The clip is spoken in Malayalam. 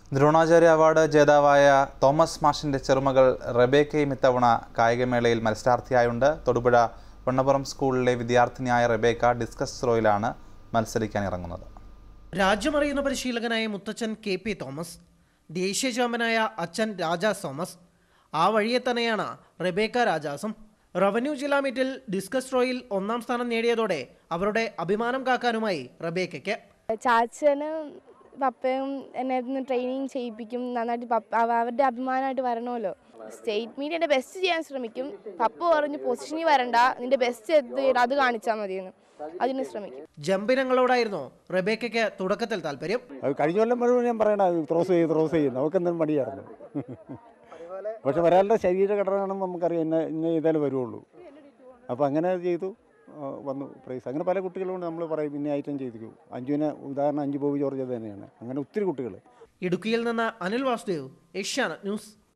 ദ്രോണാചാര്യ അവാർഡ് ജേതാവായ തോമസ് മാഷിന്റെ ചെറുമകൾ റബേക്കയും ഇത്തവണ കായികമേളയിൽ മത്സരാർത്ഥിയായുണ്ട് തൊടുപുഴ വണ്ണപുറം സ്കൂളിലെ വിദ്യാർത്ഥിനിയായ റബേക്ക ഡിസ്കസ് ത്രോയിലാണ് മത്സരിക്കാൻ ഇറങ്ങുന്നത് രാജ്യമറിയുന്ന പരിശീലകനായ മുത്തച്ഛൻ കെ പി തോമസ് ദേശീയ ചാമ്പ്യനായ അച്ഛൻ രാജാസ് തോമസ് ആ വഴിയെ തന്നെയാണ് റെബേക്ക രാജാസും റവന്യൂ ജില്ലാ മീറ്റിൽ ഡിസ്കസ് ത്രോയിൽ ഒന്നാം സ്ഥാനം നേടിയതോടെ അവരുടെ അഭിമാനം കാക്കാനുമായി റബേക്കയ്ക്ക് ചാച്ചനും പപ്പയും എന്നെ ഒന്ന് ട്രെയിനിങ് ചെയ്യിപ്പിക്കും നന്നായിട്ട് പപ്പ അവ- അവരുടെ അഭിമാനമായിട്ട് വരണമല്ലോ സ്റ്റേറ്റ് മീഡിയൻ്റെ ബെസ്റ്റ് ചെയ്യാൻ ശ്രമിക്കും പപ്പ പറഞ്ഞു പൊസിഷനിൽ വരണ്ട നിന്റെ ബെസ്റ്റ് എത്തി അത് കാണിച്ചാൽ മതിയെന്ന് അതിന് ശ്രമിക്കും ജമ്പിനങ്ങളോടായിരുന്നു റെബേക്കയ്ക്ക് തുടക്കത്തിൽ താല്പര്യം അത് കഴിഞ്ഞ കൊല്ലം മുഴുവൻ ഞാൻ പറയണ ത്രോസ് ചെയ്ത് ത്രോസ് ചെയ്യും നമുക്ക് എന്തെങ്കിലും മടിയായിരുന്നു പക്ഷെ ഒരാളുടെ ശരീരഘടന കാണുമ്പോൾ നമുക്കറിയാം ഇന്ന ഇന്ന ചെയ്താലേ വരുള്ളൂ അപ്പോൾ അങ്ങനെ ചെയ്തു ആ, വന്നു പ്രൈസ് അങ്ങനെ പല കുട്ടികളുണ്ട് നമ്മൾ പറയും ഇന്ന ഐറ്റം ചെയ്തിരിക്കും അഞ്ജുവിനെ ഉദാഹരണം അഞ്ചു ബോബി ജോർജ് അത് തന്നെയാണ് അങ്ങനെ ഒത്തിരി കുട്ടികൾ ഇടുക്കിയിൽ നിന്ന് അനിൽ വാസുദേവ് ഏഷ്യാനെറ്റ് ന്യൂസ്